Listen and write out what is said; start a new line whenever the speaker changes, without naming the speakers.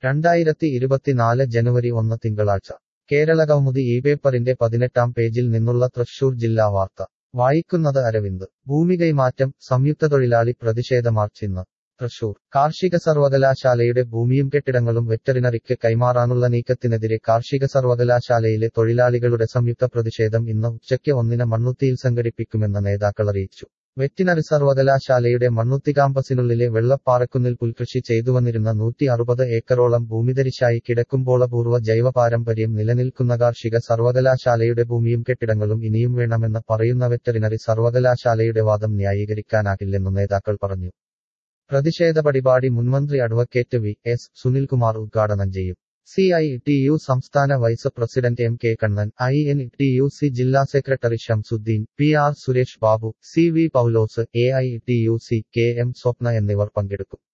രണ്ടായിരത്തി ഇരുപത്തിനാല് ജനുവരി ഒന്ന് തിങ്കളാഴ്ച കേരളകൗമുദി ഈ പേപ്പറിന്റെ പതിനെട്ടാം പേജിൽ നിന്നുള്ള തൃശൂർ ജില്ലാ വാർത്ത വായിക്കുന്നത് അരവിന്ദ് ഭൂമികൈമാറ്റം സംയുക്ത തൊഴിലാളി പ്രതിഷേധ മാർച്ച് ഇന്ന് തൃശൂർ കാർഷിക സർവകലാശാലയുടെ ഭൂമിയും കെട്ടിടങ്ങളും വെറ്ററിനറിക്ക് കൈമാറാനുള്ള നീക്കത്തിനെതിരെ കാർഷിക സർവകലാശാലയിലെ തൊഴിലാളികളുടെ സംയുക്ത പ്രതിഷേധം ഇന്ന് ഉച്ചയ്ക്ക് ഒന്നിന് മണ്ണുത്തിയിൽ സംഘടിപ്പിക്കുമെന്ന് നേതാക്കൾ അറിയിച്ചു വെറ്റിനറി സർവകലാശാലയുടെ മണ്ണുത്തി കാമ്പസിനുള്ളിലെ വെള്ളപ്പാറക്കുന്നിൽ പുൽകൃഷി ചെയ്തുവന്നിരുന്ന നൂറ്റി അറുപത് ഏക്കറോളം ഭൂമിതരിശായി കിടക്കുമ്പോൾ അപൂർവ ജൈവ പാരമ്പര്യം നിലനിൽക്കുന്ന കാർഷിക സർവകലാശാലയുടെ ഭൂമിയും കെട്ടിടങ്ങളും ഇനിയും വേണമെന്ന് പറയുന്ന വെറ്ററിനറി സർവകലാശാലയുടെ വാദം ന്യായീകരിക്കാനാകില്ലെന്ന് നേതാക്കൾ പറഞ്ഞു പ്രതിഷേധ പരിപാടി മുൻമന്ത്രി അഡ്വക്കേറ്റ് വി എസ് സുനിൽകുമാർ ഉദ്ഘാടനം ചെയ്യും സി ഐ ടി യു സംസ്ഥാന vice president M K Kannan I N T U C ജില്ലാ secretary Shamsuddin P R Suresh Babu C V Paulose A I T U C K M Swapna എന്നിവർ പങ്കെടുക്കും